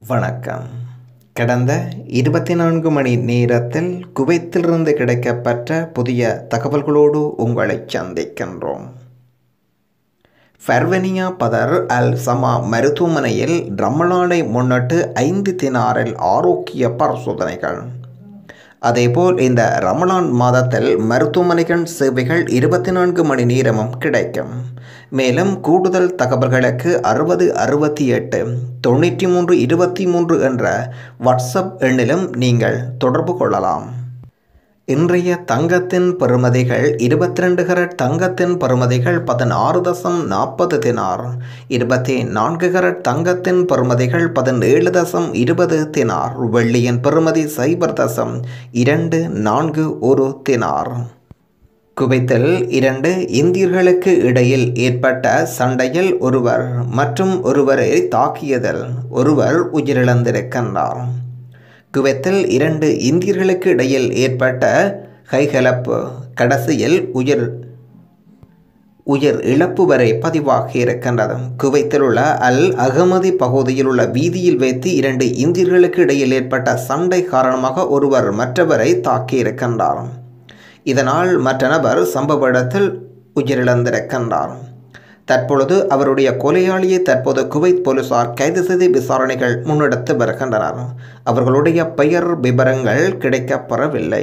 வணக்கம் கடந்த இருபத்தி நான்கு மணி நேரத்தில் குவைத்திலிருந்து கிடைக்கப்பெற்ற புதிய தகவல்களோடு உங்களை சந்திக்கின்றோம் ஃபர்வனியா பதர் அல் சமா மருத்துவமனையில் ரமலானை முன்னிட்டு ஐந்து தினாரில் ஆரோக்கிய பரிசோதனைகள் அதேபோல் இந்த ரமலான் மாதத்தில் மருத்துவமனைகள் சேவைகள் இருபத்தி நான்கு மணி நேரமும் கிடைக்கும் மேலும் கூடுதல் தகவல்களுக்கு அறுபது அறுபத்தி எட்டு தொண்ணூற்றி மூன்று இருபத்தி மூன்று என்ற வாட்ஸ்அப் எண்ணிலும் நீங்கள் தொடர்பு கொள்ளலாம் இன்றைய தங்கத்தின் பெறுமதிகள் இருபத்தி ரெண்டு கரட் தங்கத்தின் பெறுமதிகள் பதினாறு தசம் நாற்பது தினார் இருபத்தி நான்கு கரட் தங்கத்தின் பெறுமதிகள் பதினேழு தசம் இருபது தினார் வெள்ளியின் பெறுமதி சைபர் தசம் இரண்டு நான்கு ஒரு தினார் குவைத்தில் இரண்டு இந்தியர்களுக்கு இடையில் ஏற்பட்ட சண்டையில் ஒருவர் மற்றும் ஒருவரை தாக்கியதில் ஒருவர் உயிரிழந்திருக்கின்றார் குவைத்தில் இரண்டு இந்தியர்களுக்கு இடையில் ஏற்பட்ட கைகலப்பு கடைசியில் உயிர் உயிர் இழப்பு வரை பதிவாகி இருக்கின்றது குவைத்தில் உள்ள அல் அகமதி பகுதியில் உள்ள வீதியில் வைத்து இரண்டு இந்தியர்களுக்கு இடையில் ஏற்பட்ட சண்டை காரணமாக ஒருவர் மற்றவரை தாக்கியிருக்கின்றார் இதனால் மற்ற நபர் சம்பவ இடத்தில் உயிரிழந்திருக்கின்றார் தற்பொழுது அவருடைய கொலையாளியை தற்போது குவைத் போலீசார் கைது செய்து விசாரணைகள் முன்னெடுத்து வருகின்றனர் அவர்களுடைய பெயர் விவரங்கள் கிடைக்கப்பெறவில்லை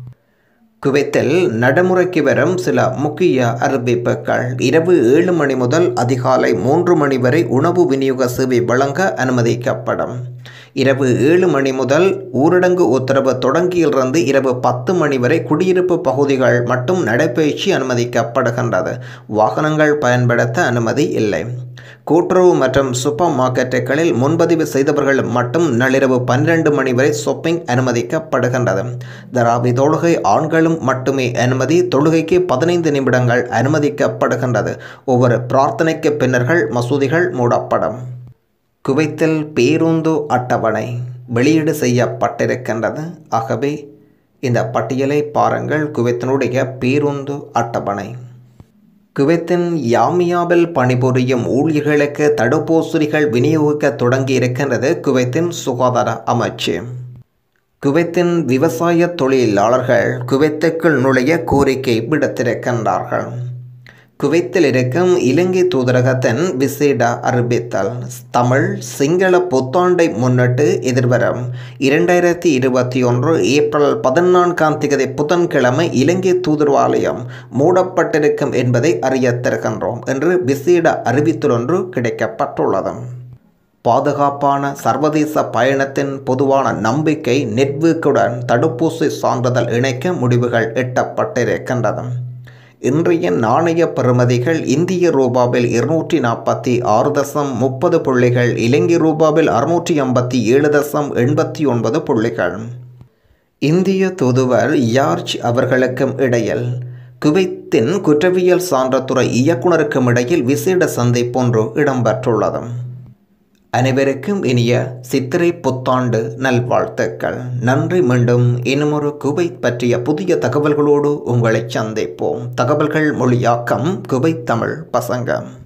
குவைத்தில் நடைமுறைக்கு வரும் சில முக்கிய அறிவிப்புகள் இரவு ஏழு மணி முதல் அதிகாலை மூன்று மணி வரை உணவு விநியோக சேவை வழங்க அனுமதிக்கப்படும் இரவு ஏழு மணி முதல் ஊரடங்கு உத்தரவு தொடங்கியிலிருந்து இரவு பத்து மணி வரை குடியிருப்பு பகுதிகள் மட்டும் நடைபயிற்சி அனுமதிக்கப்படுகின்றது வாகனங்கள் பயன்படுத்த அனுமதி இல்லை கூட்டுறவு மற்றும் சூப்பர் மார்க்கெட்டுகளில் முன்பதிவு செய்தவர்கள் மட்டும் நள்ளிரவு பன்னிரண்டு மணி வரை ஷாப்பிங் அனுமதிக்கப்படுகின்றது தராவி தொழுகை ஆண்களும் மட்டுமே அனுமதி தொழுகைக்கு பதினைந்து நிமிடங்கள் அனுமதிக்கப்படுகின்றது ஒவ்வொரு பிரார்த்தனைக்கு பின்னர்கள் மசூதிகள் மூடப்படும் குவைத்தில் பேருந்து அட்டவணை வெளியீடு செய்யப்பட்டிருக்கின்றது ஆகவே இந்த பட்டியலை பாருங்கள் குவைத்தினுடைய பேருந்து அட்டவணை குவைத்தின் யாமியாவில் பணிபுரியும் ஊழியர்களுக்கு தடுப்பூசிகள் விநியோகிக்க தொடங்கி இருக்கின்றது குவைத்தின் சுகாதார அமைச்சு குவைத்தின் விவசாய தொழிலாளர்கள் குவைத்துக்குள் நுழைய கோரிக்கை விடுத்திருக்கின்றார்கள் குவைத்தில் இருக்கும் இலங்கை தூதரகத்தின் விசேட அறிவித்தல் தமிழ் சிங்கள புத்தாண்டை முன்னிட்டு எதிர்வரும் இரண்டாயிரத்தி இருபத்தி ஒன்று ஏப்ரல் பதினான்காம் தேதி புதன்கிழமை இலங்கை தூதரவாலயம் மூடப்பட்டிருக்கும் என்பதை அறிய தருகின்றோம் என்று விசேட அறிவித்தல் ஒன்று கிடைக்கப்பட்டுள்ளது பாதுகாப்பான சர்வதேச பயணத்தின் பொதுவான நம்பிக்கை நெட்வொர்க்குடன் தடுப்பூசி சான்றிதழ் இணைக்க முடிவுகள் எட்டப்பட்டிருக்கின்றது இன்றைய நாணய பெறுமதிகள் இந்திய ரூபாவில் இருநூற்றி நாற்பத்தி ஆறு தசம் முப்பது புள்ளிகள் இலங்கை ரூபாவில் அறுநூற்றி ஐம்பத்தி ஏழு தசம் எண்பத்தி ஒன்பது புள்ளிகள் இந்திய தூதுவர் யார்ஜ் அவர்களுக்கும் இடையில் குவைத்தின் குற்றவியல் சான்றத்துறை இயக்குநருக்கும் இடையில் விசேட சந்திப்பொன்று இடம்பெற்றுள்ளது அனைவருக்கும் இனிய சித்திரை புத்தாண்டு நல்வாழ்த்துக்கள் நன்றி மீண்டும் இன்னுமொரு குவைத் பற்றிய புதிய தகவல்களோடு உங்களை சந்திப்போம் தகவல்கள் மொழியாக்கம் குவைத் தமிழ் பசங்கம்